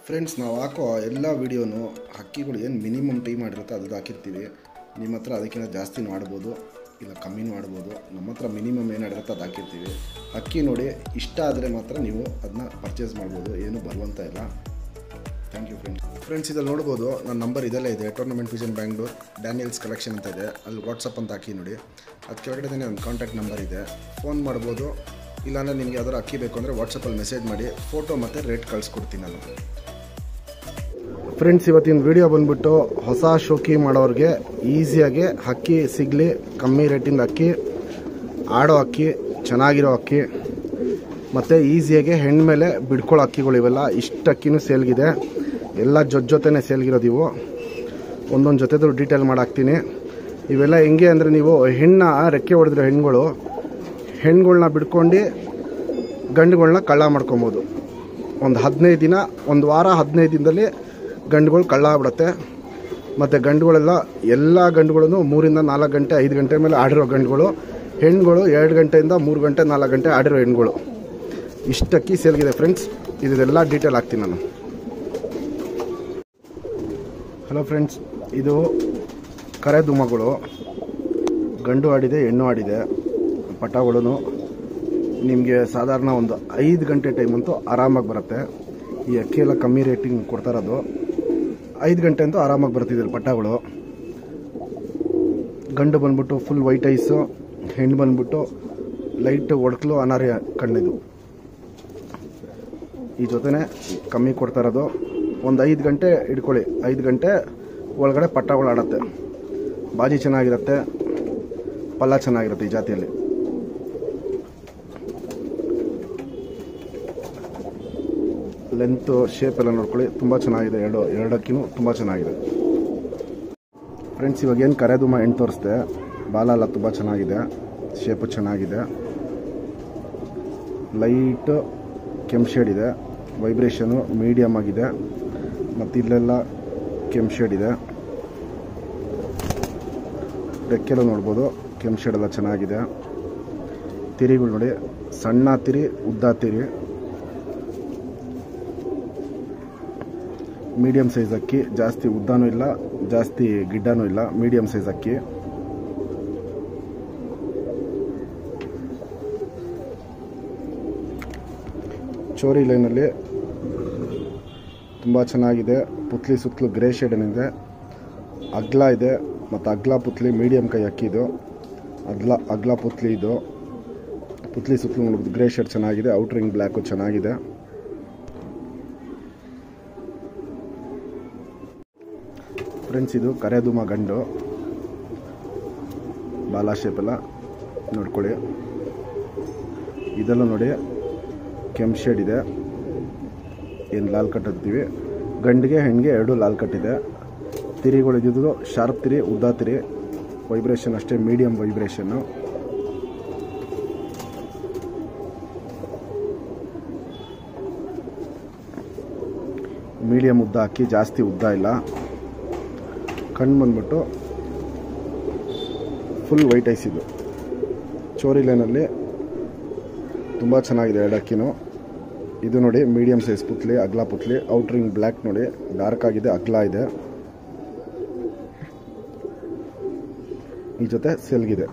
friends ನಾವು ಹಾಕೋ ಎಲ್ಲ ವೀಡಿಯೋನು ಹಕ್ಕಿಗಳು ಏನು ಮಿನಿಮಮ್ ಟೈಮ್ ಮಾಡಿರುತ್ತೆ ಅದು ಹಾಕಿರ್ತೀವಿ ನಿಮ್ಮ ಹತ್ರ ಅದಕ್ಕಿಂತ ಜಾಸ್ತಿನೂ ಆಡ್ಬೋದು ಇಲ್ಲ ಕಮ್ಮಿನೂ ಆಡ್ಬೋದು ನಮ್ಮ ಹತ್ರ ಮಿನಿಮಮ್ ಏನು ಆಡಿರುತ್ತೆ ಅದು ಹಾಕಿರ್ತೀವಿ ಹಕ್ಕಿ ನೋಡಿ ಇಷ್ಟ ಆದರೆ ಮಾತ್ರ ನೀವು ಅದನ್ನ ಪರ್ಚೇಸ್ ಮಾಡ್ಬೋದು ಏನು ಬರುವಂತ ಇಲ್ಲ ಥ್ಯಾಂಕ್ ಯು ಫ್ರೆಂಡ್ಸ್ ಫ್ರೆಂಡ್ಸ್ ಇದಲ್ಲಿ ನೋಡ್ಬೋದು ನನ್ನ ನಂಬರ್ ಇದೆಲ್ಲ ಇದೆ tournament vision Bangalore Daniels collection ಅಂತ ಇದೆ ಅಲ್ಲಿ ವಾಟ್ಸಪ್ ಅಂತ ಹಾಕಿ ನೋಡಿ ಅದು ಕೆಳಗಡೆ ನನ್ನ ಕಾಂಟ್ಯಾಕ್ಟ್ ನಂಬರ್ ಇದೆ ಫೋನ್ ಮಾಡ್ಬೋದು ಇಲ್ಲಾಂದರೆ ನಿಮಗೆ ಯಾವ್ದಾದ್ರು ಅಕ್ಕಿ ಬೇಕು ಅಂದರೆ ವಾಟ್ಸಪ್ಪಲ್ಲಿ ಮೆಸೇಜ್ ಮಾಡಿ ಫೋಟೋ ಮತ್ತು ರೇಟ್ ಕಳಿಸ್ಕೊಡ್ತೀನಿ ನಾನು ಫ್ರೆಂಡ್ಸ್ ಇವತ್ತಿನ ವಿಡಿಯೋ ಬಂದ್ಬಿಟ್ಟು ಹೊಸ ಶೋಕಿ ಮಾಡೋರಿಗೆ ಈಸಿಯಾಗಿ ಅಕ್ಕಿ ಸಿಗಲಿ ಕಮ್ಮಿ ರೇಟಿಂದ ಅಕ್ಕಿ ಆಡೋ ಅಕ್ಕಿ ಚೆನ್ನಾಗಿರೋ ಅಕ್ಕಿ ಮತ್ತು ಈಸಿಯಾಗಿ ಹೆಣ್ಣು ಮೇಲೆ ಬಿಡ್ಕೊಳ್ಳೋ ಅಕ್ಕಿಗಳು ಇವೆಲ್ಲ ಇಷ್ಟು ಅಕ್ಕಿನೂ ಸೇಲ್ಗಿದೆ ಎಲ್ಲ ಜೊತೆ ಜೊತೆನೇ ಸೇಲ್ಗಿರೋದು ಇವು ಒಂದೊಂದು ಜೊತೆದು ಡೀಟೇಲ್ ಮಾಡಾಕ್ತೀನಿ ಇವೆಲ್ಲ ಹೆಂಗೆ ಅಂದರೆ ನೀವು ಹೆಣ್ಣ ರೆಕ್ಕೆ ಹೊಡೆದಿರೋ ಹೆಣ್ಗಳು ಹೆಣ್ಗಳ್ನ ಬಿಡ್ಕೊಂಡು ಗಂಡುಗಳ್ನ ಕಳ್ಳ ಮಾಡ್ಕೊಬೋದು ಒಂದು ಹದಿನೈದು ದಿನ ಒಂದು ವಾರ ಹದಿನೈದು ದಿನದಲ್ಲಿ ಗಂಡುಗಳು ಕಳ್ಳ ಆಗ್ಬಿಡುತ್ತೆ ಮತ್ತು ಗಂಡುಗಳೆಲ್ಲ ಎಲ್ಲ ಗಂಡುಗಳನ್ನು ಮೂರಿಂದ ನಾಲ್ಕು ಗಂಟೆ ಐದು ಗಂಟೆ ಮೇಲೆ ಆಡಿರೋ ಗಂಡುಗಳು ಹೆಣ್ಗಳು ಎರಡು ಗಂಟೆಯಿಂದ ಮೂರು ಗಂಟೆ ನಾಲ್ಕು ಗಂಟೆ ಆಡಿರೋ ಹೆಣ್ಗಳು ಇಷ್ಟಕ್ಕಿ ಸೇಲ್ಗಿದೆ ಫ್ರೆಂಡ್ಸ್ ಇದೆಲ್ಲ ಡೀಟೇಲ್ ಹಾಕ್ತೀನಿ ನಾನು ಹಲೋ ಫ್ರೆಂಡ್ಸ್ ಇದು ಕರೆ ದುಮ್ಮಗಳು ಗಂಡು ಆಡಿದೆ ಹೆಣ್ಣು ಆಡಿದೆ ಪಟಗಳು ನಿಮಗೆ ಸಾಧಾರಣ ಒಂದು ಐದು ಗಂಟೆ ಟೈಮ್ ಅಂತೂ ಆರಾಮಾಗಿ ಬರುತ್ತೆ ಈ ಅಕ್ಕಿ ಎಲ್ಲ ಕಮ್ಮಿ ರೇಟಿಂಗ್ ಕೊಡ್ತಾ ಇರೋದು ಐದು ಗಂಟೆ ಅಂತೂ ಆರಾಮಾಗಿ ಬರ್ತಿದ್ದಾರೆ ಪಟ್ಟಗಳು ಗಂಡು ಬಂದ್ಬಿಟ್ಟು ಫುಲ್ ವೈಟ್ ಐಸು ಹೆಣ್ಣು ಬಂದ್ಬಿಟ್ಟು ಲೈಟ್ ಒಡಕಲು ಅನಾರಿ ಕಣ್ಣಿದು ಈ ಜೊತೆನೆ ಕಮ್ಮಿ ಕೊಡ್ತಾ ಇರೋದು ಒಂದು ಐದು ಗಂಟೆ ಇಟ್ಕೊಳ್ಳಿ ಐದು ಗಂಟೆ ಒಳಗಡೆ ಪಟ್ಟಗಳು ಆಡತ್ತೆ ಬಾಜಿ ಚೆನ್ನಾಗಿರುತ್ತೆ ಪಲ್ಲ ಚೆನ್ನಾಗಿರುತ್ತೆ ಈ ಜಾತಿಯಲ್ಲಿ ಲೆಂತ್ ಶೇಪ್ ಎಲ್ಲ ನೋಡ್ಕೊಳ್ಳಿ ತುಂಬ ಚೆನ್ನಾಗಿದೆ ಎರಡು ಎರಡಕ್ಕಿನೂ ತುಂಬ ಚೆನ್ನಾಗಿದೆ ಫ್ರೆಂಡ್ಸ್ ಇವಾಗ ಏನು ಕರೆದುಮ ಹೆಣ್ಣು ತೋರಿಸ್ದೆ ಬಾಲ ಎಲ್ಲ ತುಂಬ ಚೆನ್ನಾಗಿದೆ ಶೇಪು ಚೆನ್ನಾಗಿದೆ ಲೈಟ್ ಕೆಂಪು ಶೇಡ್ ಇದೆ ವೈಬ್ರೇಷನು ಮೀಡಿಯಮ್ ಆಗಿದೆ ಮತ್ತು ಇಲ್ಲೆಲ್ಲ ಕೆಂಪು ಶೇಡ್ ಇದೆ ರೆಕ್ಕೆಲ್ಲ ನೋಡ್ಬೋದು ಕೆಂಪು ಶೇಡ್ ಎಲ್ಲ ಚೆನ್ನಾಗಿದೆ ತಿರಿಗಳು ನೋಡಿ ಸಣ್ಣ ತಿರಿ ಉದ್ದ ತಿರಿ ಮೀಡಿಯಮ್ ಸೈಜ್ ಅಕ್ಕಿ ಜಾಸ್ತಿ ಉದ್ದನೂ ಇಲ್ಲ ಜಾಸ್ತಿ ಗಿಡ್ಡನೂ ಇಲ್ಲ ಮೀಡಿಯಮ್ ಸೈಜ್ ಅಕ್ಕಿ ಚೋರಿ ಲೈನಲ್ಲಿ ತುಂಬ ಚೆನ್ನಾಗಿದೆ ಪುತ್ಲಿ ಸುತ್ತಲೂ ಗ್ರೇ ಶೇಡ್ ಏನಿದೆ ಅಗ್ಲ ಇದೆ ಮತ್ತು ಅಗ್ಲ ಪುತ್ಲಿ ಮೀಡಿಯಮ್ ಕೈ ಅಕ್ಕಿದು ಅಗ್ಲ ಅಗ್ಲ ಪುತ್ಲಿ ಇದು ಪುತ್ಲಿ ಸುತ್ತಲೂ ನೋಡ್ಬೋದು ಗ್ರೇ ಶೇಡ್ ಚೆನ್ನಾಗಿದೆ ಔಟ್ರಿಂಗ್ ಬ್ಲ್ಯಾಕು ಚೆನ್ನಾಗಿದೆ ಫ್ರೆಂಡ್ಸ್ ಇದು ಕರೆದುಮ ಗಂಡು ಬಾಲ ಶೇಪ್ ಎಲ್ಲ ನೋಡ್ಕೊಳ್ಳಿ ಇದೆಲ್ಲ ನೋಡಿ ಕೆಂಪು ಶೇಡ್ ಇದೆ ಏನು ಲಾಲ್ ಕಟ್ ಅಂತೀವಿ ಗಂಡಿಗೆ ಹೆಣ್ಣಿಗೆ ಎರಡು ಲಾಲ್ ಕಟ್ ಇದೆ ತಿರಿಗಳು ಇದ್ದಿದ್ದು ಶಾರ್ಪ್ ತಿರಿ ಉದ್ದ ತಿರಿ ವೈಬ್ರೇಷನ್ ಅಷ್ಟೇ ಮೀಡಿಯಂ ವೈಬ್ರೇಷನ್ನು ಮೀಡಿಯಂ ಉದ್ದ ಹಾಕಿ ಜಾಸ್ತಿ ಉದ್ದ ಇಲ್ಲ ಕಣ್ಣು ಬಂದ್ಬಿಟ್ಟು ಫುಲ್ ವೈಟ್ ಐಸ್ ಇದು ಚೋರಿ ಲೈನಲ್ಲಿ ತುಂಬ ಚೆನ್ನಾಗಿದೆ ಎರಡು ಅಕ್ಕಿನೂ ಇದು ನೋಡಿ ಮೀಡಿಯಮ್ ಸೈಜ್ ಪುತ್ಲಿ ಅಗ್ಲ ಪುತ್ಲಿ ಔಟ್ರಿಂಗ್ ಬ್ಲ್ಯಾಕ್ ನೋಡಿ ಡಾರ್ಕ್ ಆಗಿದೆ ಅಗ್ಲ ಇದೆ ಈ ಜೊತೆ ಸೆಲ್ಗಿದೆ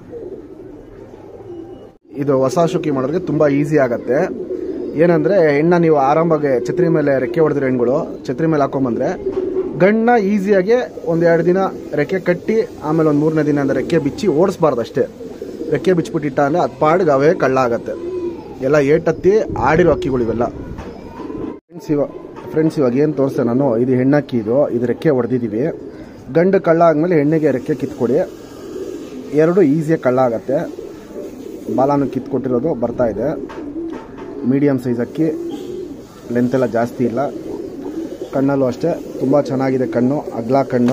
ಇದು ಹೊಸ ಶುಕಿ ಮಾಡೋರಿಗೆ ತುಂಬ ಈಸಿ ಆಗತ್ತೆ ಏನಂದ್ರೆ ಹೆಣ್ಣ ನೀವು ಆರಾಮಾಗಿ ಛತ್ರಿ ಮೇಲೆ ರೆಕ್ಕೆ ಹೊಡೆದಿರೋ ಹೆಣ್ಗಳು ಛತ್ರಿ ಮೇಲೆ ಹಾಕೊಂಬಂದ್ರೆ ಗಣ್ಣ ಈಸಿಯಾಗಿ ಒಂದು ಎರಡು ದಿನ ರೆಕ್ಕೆ ಕಟ್ಟಿ ಆಮೇಲೆ ಒಂದು ಮೂರನೇ ದಿನ ಅಂದರೆ ರೆಕ್ಕೆ ಬಿಚ್ಚಿ ಓಡಿಸ್ಬಾರ್ದು ಅಷ್ಟೇ ರೆಕ್ಕೆ ಬಿಚ್ಚಿಬಿಟ್ಟಿಟ್ಟ ಅಂದರೆ ಅದು ಪಾಡಿಗೆ ಅವೇ ಕಳ್ಳ ಆಗತ್ತೆ ಎಲ್ಲ ಏಟತ್ತಿ ಆಡಿರೋ ಅಕ್ಕಿಗಳು ಇವೆಲ್ಲ ಫ್ರೆಂಡ್ಸ್ ಇವಾಗ ಫ್ರೆಂಡ್ಸ್ ಇವಾಗ ಏನು ತೋರಿಸ್ತೆ ನಾನು ಇದು ಹೆಣ್ಣಕ್ಕಿ ಇದು ಇದು ರೆಕ್ಕೆ ಹೊಡೆದಿದ್ದೀವಿ ಗಂಡು ಕಳ್ಳ ಆದಮೇಲೆ ಹೆಣ್ಣಿಗೆ ರೆಕ್ಕೆ ಕಿತ್ಕೊಡಿ ಎರಡು ಈಸಿಯಾಗಿ ಕಳ್ಳ ಆಗತ್ತೆ ಬಾಲಾನು ಕಿತ್ಕೊಟ್ಟಿರೋದು ಬರ್ತಾ ಇದೆ ಮೀಡಿಯಮ್ ಸೈಜ್ ಅಕ್ಕಿ ಲೆಂತ್ ಎಲ್ಲ ಜಾಸ್ತಿ ಇಲ್ಲ ಕಣ್ಣಲ್ಲೂ ಅಷ್ಟೇ ತುಂಬ ಚೆನ್ನಾಗಿದೆ ಕಣ್ಣು ಅಗ್ಲ ಕಣ್ಣು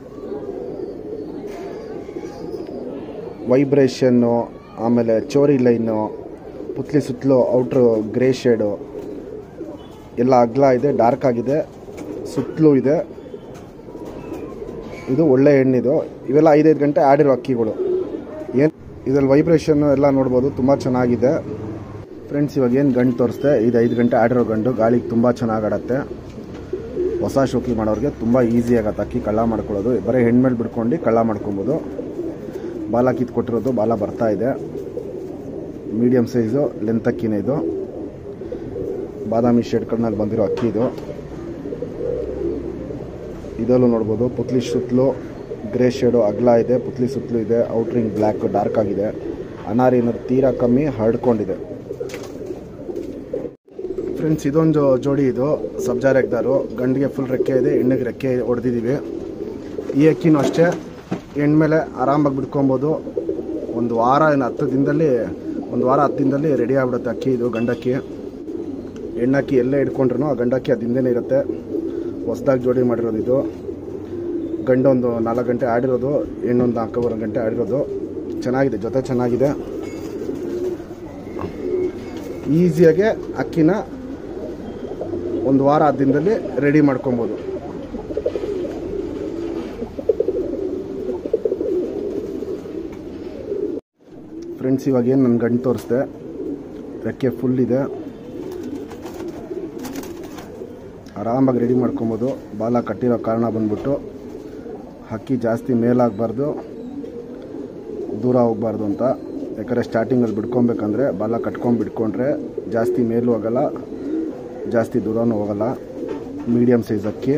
ವೈಬ್ರೇಷನ್ನು ಆಮೇಲೆ ಚೋರಿ ಲೈನು ಪುತ್ಲಿ ಸುತ್ತಲೂ ಔಟ್ರು ಗ್ರೇ ಶೇಡು ಎಲ್ಲ ಅಗ್ಲ ಇದೆ ಡಾರ್ಕ್ ಆಗಿದೆ ಸುತ್ತಲೂ ಇದೆ ಇದು ಒಳ್ಳೆ ಹೆಣ್ಣಿದು ಇವೆಲ್ಲ ಐದೈದು ಗಂಟೆ ಆಡಿರೋ ಅಕ್ಕಿಗಳು ಏನು ಇದರಲ್ಲಿ ವೈಬ್ರೇಷನ್ ಎಲ್ಲ ನೋಡ್ಬೋದು ತುಂಬ ಚೆನ್ನಾಗಿದೆ ಫ್ರೆಂಡ್ಸ್ ಇವಾಗ ಏನು ಗಂಡು ತೋರಿಸ್ದೆ ಇದು ಐದು ಗಂಟೆ ಆಡಿರೋ ಗಂಡು ಗಾಳಿಗೆ ತುಂಬ ಚೆನ್ನಾಗಿ ಆಡತ್ತೆ ಹೊಸ ಶೋಕಿ ಮಾಡೋರಿಗೆ ತುಂಬ ಈಸಿ ಆಗತ್ತೆ ಅಕ್ಕಿ ಕಳ್ಳ ಮಾಡ್ಕೊಳ್ಳೋದು ಬರೀ ಹೆಣ್ಮೇಲೆ ಬಿಡ್ಕೊಂಡು ಕಳ್ಳ ಮಾಡ್ಕೊಬೋದು ಬಾಲ ಕಿತ್ತು ಕೊಟ್ಟಿರೋದು ಬಾಲ ಬರ್ತಾ ಇದೆ ಮೀಡಿಯಮ್ ಸೈಜು ಲೆಂತ್ ಅಕ್ಕಿನೇ ಇದು ಬಾದಾಮಿ ಶೇಡ್ ಕಣ್ಣಲ್ಲಿ ಬಂದಿರೋ ಅಕ್ಕಿ ಇದು ಇದರಲ್ಲೂ ನೋಡ್ಬೋದು ಪುತ್ಲಿ ಸುತ್ತಲೂ ಗ್ರೇ ಶೇಡು ಅಗಲ ಇದೆ ಪುತ್ಲಿ ಸುತ್ತಲೂ ಇದೆ ಔಟ್ರಿಂಗ್ ಬ್ಲ್ಯಾಕ್ ಡಾರ್ಕ್ ಆಗಿದೆ ಅನಾರಿ ಅನ್ನೋದು ತೀರಾ ಕಮ್ಮಿ ಹರಡ್ಕೊಂಡಿದೆ ಫ್ರೆಂಡ್ಸ್ ಇದೊಂದು ಜೋಡಿ ಇದು ಸಬ್ಜಾ ರೆಕ್ದಾರು ಗಂಡಿಗೆ ಫುಲ್ ರೆಕ್ಕೆ ಇದೆ ಹೆಣ್ಣಿಗೆ ರೆಕ್ಕೆ ಹೊಡೆದಿದ್ದೀವಿ ಈ ಅಕ್ಕಿನೂ ಅಷ್ಟೇ ಹೆಣ್ಮೇಲೆ ಆರಾಮಾಗಿ ಬಿಡ್ಕೊಬೋದು ಒಂದು ವಾರ ಏನು ಹತ್ತು ದಿನದಲ್ಲಿ ಒಂದು ವಾರ ಹತ್ತು ದಿನದಲ್ಲಿ ರೆಡಿ ಆಗ್ಬಿಡುತ್ತೆ ಅಕ್ಕಿ ಇದು ಗಂಡಕ್ಕಿ ಹೆಣ್ಣಕ್ಕಿ ಎಲ್ಲೇ ಇಟ್ಕೊಂಡ್ರು ಆ ಗಂಡಕ್ಕಿ ಅದು ಹಿಂದೆನೇ ಇರುತ್ತೆ ಹೊಸ್ದಾಗಿ ಜೋಡಿ ಮಾಡಿರೋದು ಇದು ಗಂಡೊಂದು ನಾಲ್ಕು ಗಂಟೆ ಆಡಿರೋದು ಹೆಣ್ಣೊಂದು ನಾಲ್ಕೂವರೆ ಗಂಟೆ ಆಡಿರೋದು ಚೆನ್ನಾಗಿದೆ ಜೊತೆ ಚೆನ್ನಾಗಿದೆ ಈಸಿಯಾಗೆ ಅಕ್ಕಿನ ಒಂದು ವಾರ ಹತ್ತು ದಿನದಲ್ಲಿ ರೆಡಿ ಮಾಡ್ಕೊಬೋದು ಫ್ರೆಂಡ್ಸ್ ಇವಾಗ ಏನು ನನ್ನ ಗಂಡು ತೋರಿಸ್ದೆ ರೆಕ್ಕೆ ಫುಲ್ ಇದೆ ಆರಾಮಾಗಿ ರೆಡಿ ಮಾಡ್ಕೊಬೋದು ಬಾಲ ಕಟ್ಟಿರೋ ಕಾರಣ ಬಂದ್ಬಿಟ್ಟು ಹಕ್ಕಿ ಜಾಸ್ತಿ ಮೇಲಾಗಬಾರ್ದು ದೂರ ಹೋಗಬಾರ್ದು ಅಂತ ಯಾಕಂದರೆ ಸ್ಟಾರ್ಟಿಂಗಲ್ಲಿ ಬಿಡ್ಕೊಬೇಕಂದ್ರೆ ಬಾಲ ಕಟ್ಕೊಂಡು ಬಿಡ್ಕೊಂಡ್ರೆ ಜಾಸ್ತಿ ಮೇಲೂ ಹೋಗಲ್ಲ ಜಾಸ್ತಿ ದೂರನೂ ಹೋಗಲ್ಲ ಮೀಡಿಯಮ್ ಸೈಜ್ ಅಕ್ಕಿ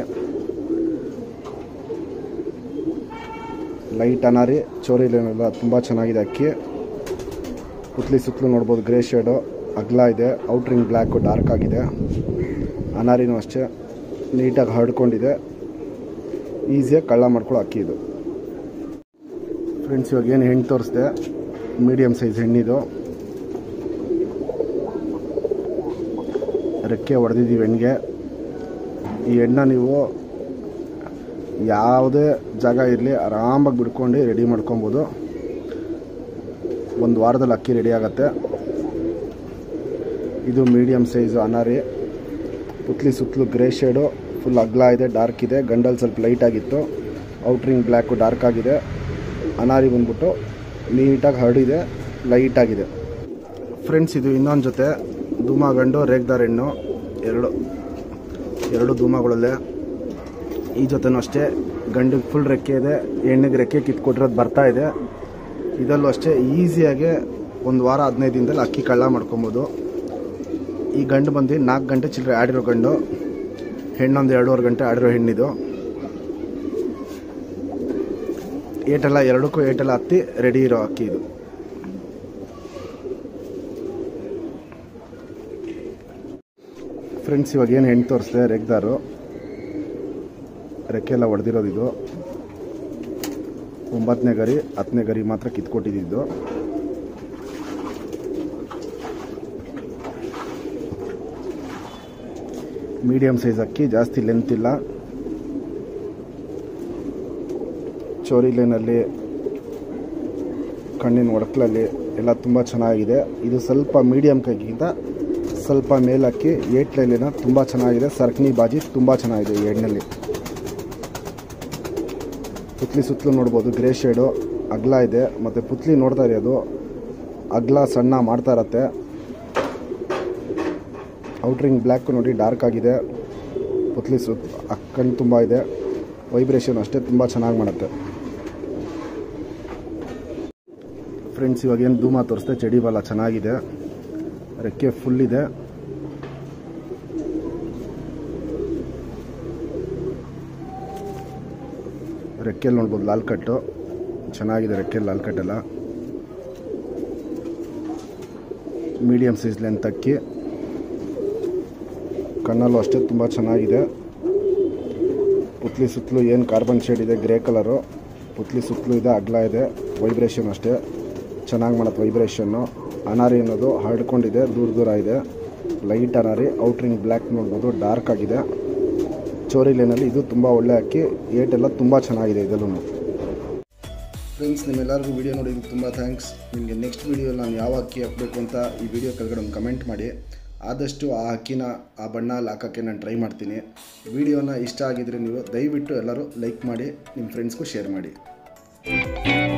ಲೈಟ್ ಅನಾರಿ ಚೋರಿಲೇನೆಲ್ಲ ತುಂಬ ಚೆನ್ನಾಗಿದೆ ಅಕ್ಕಿ ಪುತ್ಲಿ ಸುತ್ತಲೂ ನೋಡ್ಬೋದು ಗ್ರೇ ಶೇಡು ಅಗ್ಲ ಇದೆ ಔಟ್ರಿಂಗ್ ಬ್ಲ್ಯಾಕು ಡಾರ್ಕ್ ಆಗಿದೆ ಅನಾರಿನೂ ಅಷ್ಟೇ ನೀಟಾಗಿ ಹರಡ್ಕೊಂಡಿದೆ ಈಸಿಯಾಗಿ ಕಳ್ಳ ಮಾಡ್ಕೊಳ್ಳೋ ಅಕ್ಕಿ ಇದು ಫ್ರೆಂಡ್ಸ್ ಇವಾಗ ಏನು ಹೆಣ್ಣು ತೋರಿಸ್ದೆ ಮೀಡಿಯಮ್ ಸೈಜ್ ಹೆಣ್ಣಿದು ರೆಕ್ಕೆ ಹೊಡೆದಿದ್ದೀವಿ ಹೆಣ್ಣಿಗೆ ಈ ಎಣ್ಣ ನೀವು ಯಾವುದೇ ಜಾಗ ಇರಲಿ ಆರಾಮಾಗಿ ಬಿಡ್ಕೊಂಡು ರೆಡಿ ಮಾಡ್ಕೊಬೋದು ಒಂದು ವಾರದಲ್ಲಿ ಅಕ್ಕಿ ರೆಡಿ ಆಗುತ್ತೆ ಇದು ಮೀಡಿಯಮ್ ಸೈಜು ಅನಾರಿ ಪುತ್ಲಿ ಸುತ್ತಲೂ ಗ್ರೇ ಶೇಡು ಫುಲ್ ಅಗ್ಲ ಇದೆ ಡಾರ್ಕ್ ಇದೆ ಗಂಡಲ್ಲಿ ಸ್ವಲ್ಪ ಲೈಟ್ ಆಗಿತ್ತು ಔಟ್ರಿಂಗ್ ಬ್ಲ್ಯಾಕು ಡಾರ್ಕ್ ಆಗಿದೆ ಅನಾರಿ ಬಂದ್ಬಿಟ್ಟು ನೀಟಾಗಿ ಹರಡಿದೆ ಲೈಟ್ ಆಗಿದೆ ಫ್ರೆಂಡ್ಸ್ ಇದು ಇನ್ನೊಂದು ಜೊತೆ ಧೂಮ ಗಂಡು ರೇಗ್ದಾರ್ ಹೆಣ್ಣು ಎರಡು ಎರಡು ಧೂಮಗಳಲ್ಲೇ ಈ ಜೊತೆನೂ ಅಷ್ಟೇ ಗಂಡಿಗೆ ಫುಲ್ ರೆಕ್ಕೆ ಇದೆ ಹೆಣ್ಣಿಗೆ ರೆಕ್ಕೆ ಕಿತ್ಕೊಟ್ಟಿರೋದು ಬರ್ತಾ ಇದೆ ಇದರಲ್ಲೂ ಅಷ್ಟೇ ಈಸಿಯಾಗಿ ಒಂದು ವಾರ ಹದಿನೈದು ದಿನದಲ್ಲಿ ಅಕ್ಕಿ ಕಳ್ಳ ಮಾಡ್ಕೊಬೋದು ಈ ಗಂಡು ಬಂದು ನಾಲ್ಕು ಗಂಟೆ ಚಿಲ್ಲರೆ ಆಡಿರೋ ಗಂಡು ಹೆಣ್ಣೊಂದು ಎರಡೂವರೆ ಗಂಟೆ ಆಡಿರೋ ಹೆಣ್ಣಿದು ಏಟೆಲ್ಲ ಎರಡಕ್ಕೂ ಏಟೆಲ್ಲ ಹತ್ತಿ ರೆಡಿ ಇರೋ ಅಕ್ಕಿ ಇದು ಫ್ರೆಂಡ್ಸ್ ಇವಾಗ ಏನು ಹೆಣ್ಣು ತೋರಿಸ್ದೆ ರೆಗ್ದಾರು ರೆಕ್ಕೆ ಎಲ್ಲ ಹೊಡೆದಿರೋದು ಇದು ಒಂಬತ್ತನೇ ಗರಿ ಹತ್ತನೇ ಗರಿ ಮಾತ್ರ ಕಿತ್ಕೊಟ್ಟಿದ್ದು ಮೀಡಿಯಮ್ ಸೈಜ್ ಅಕ್ಕಿ ಜಾಸ್ತಿ ಲೆಂತ್ ಇಲ್ಲ ಚೋರಿ ಲೈನಲ್ಲಿ ಕಣ್ಣಿನ ಒಡಕಲಲ್ಲಿ ಎಲ್ಲ ತುಂಬ ಚೆನ್ನಾಗಿದೆ ಇದು ಸ್ವಲ್ಪ ಮೀಡಿಯಮ್ ಕೈಗಿಂತ ಸ್ವಲ್ಪ ಮೇಲಕ್ಕಿ ಏಟ್ ಲೈಲಿನ ತುಂಬ ಚೆನ್ನಾಗಿದೆ ಸರ್ಕನಿ ಬಾಜಿ ತುಂಬ ಚೆನ್ನಾಗಿದೆ ಈ ಎಣ್ಣೆಲ್ಲಿ ಪುತ್ಲಿ ಸುತ್ತಲೂ ನೋಡ್ಬೋದು ಗ್ರೇ ಶೇಡು ಅಗ್ಲ ಇದೆ ಮತ್ತು ಪುತ್ಲಿ ನೋಡ್ತಾ ಇರೋದು ಅಗ್ಲ ಸಣ್ಣ ಮಾಡ್ತಾ ಇರತ್ತೆ ಔಟ್ರಿಂಗ್ ಬ್ಲ್ಯಾಕ್ ನೋಡಿ ಡಾರ್ಕ್ ಆಗಿದೆ ಪುತ್ಲಿ ಸುತ್ತ ಅಕ್ಕಣ್ಣು ತುಂಬ ಇದೆ ವೈಬ್ರೇಷನ್ ಅಷ್ಟೇ ತುಂಬ ಚೆನ್ನಾಗಿ ಮಾಡುತ್ತೆ ಫ್ರೆಂಡ್ಸ್ ಇವಾಗ ಏನು ಧೂಮ ತೋರಿಸ್ದೆ ಚಡಿ ಬಾಲ ಚೆನ್ನಾಗಿದೆ ರೆಕ್ಕೆ ಫುಲ್ ಇದೆ ರೆಕ್ಕೆಲ್ಲಿ ನೋಡ್ಬೋದು ಲಾಲ್ ಕಟ್ಟು ಚೆನ್ನಾಗಿದೆ ರೆಕ್ಕೆಲ್ಲಿ ಲಾಲ್ ಕಟ್ಟೆಲ್ಲ ಮೀಡಿಯಮ್ ಸೈಜ್ ಲೆಂತ್ ಅಕ್ಕಿ ಕಣ್ಣಲ್ಲೂ ಅಷ್ಟೇ ತುಂಬ ಚೆನ್ನಾಗಿದೆ ಪುತ್ಲಿ ಸುತ್ತಲೂ ಏನು ಕಾರ್ಬನ್ ಶೇಡ್ ಇದೆ ಗ್ರೇ ಕಲರು ಪುತ್ಲಿ ಸುತ್ತಲೂ ಇದೆ ಅಗ್ಲ ಇದೆ ವೈಬ್ರೇಷನ್ ಅಷ್ಟೇ ಚೆನ್ನಾಗಿ ಮಾಡುತ್ತೆ ವೈಬ್ರೇಷನ್ನು ಅನಾರಿ ಅನ್ನೋದು ಹರಡ್ಕೊಂಡಿದೆ ದೂರ ದೂರ ಇದೆ ಲೈಟ್ ಅನಾರಿ ಔಟ್ರಿಂಗ್ ಬ್ಲ್ಯಾಕ್ ನೋಡ್ಬೋದು ಡಾರ್ಕ್ ಆಗಿದೆ ಚೋರಿ ಲೈನಲ್ಲಿ ಇದು ತುಂಬ ಒಳ್ಳೆ ಅಕ್ಕಿ ಏಟೆಲ್ಲ ತುಂಬ ಚೆನ್ನಾಗಿದೆ ಇದಲ್ಲೂ ಫ್ರೆಂಡ್ಸ್ ನಿಮ್ಮೆಲ್ಲರಿಗೂ ವಿಡಿಯೋ ನೋಡಿದ್ದು ತುಂಬ ಥ್ಯಾಂಕ್ಸ್ ನಿಮಗೆ ನೆಕ್ಸ್ಟ್ ವಿಡಿಯೋ ನಾನು ಯಾವ ಅಕ್ಕಿ ಹಾಕಬೇಕು ಅಂತ ಈ ವಿಡಿಯೋ ಕೆಳಗಡೆ ಒಂದು ಕಮೆಂಟ್ ಮಾಡಿ ಆದಷ್ಟು ಆ ಅಕ್ಕಿನ ಆ ಬಣ್ಣ ಅಲ್ಲಿ ಹಾಕೋಕ್ಕೆ ನಾನು ಟ್ರೈ ಮಾಡ್ತೀನಿ ವಿಡಿಯೋನ ಇಷ್ಟ ಆಗಿದ್ರೆ ನೀವು ದಯವಿಟ್ಟು ಎಲ್ಲರೂ ಲೈಕ್ ಮಾಡಿ ನಿಮ್ಮ ಫ್ರೆಂಡ್ಸ್ಗೂ ಶೇರ್ ಮಾಡಿ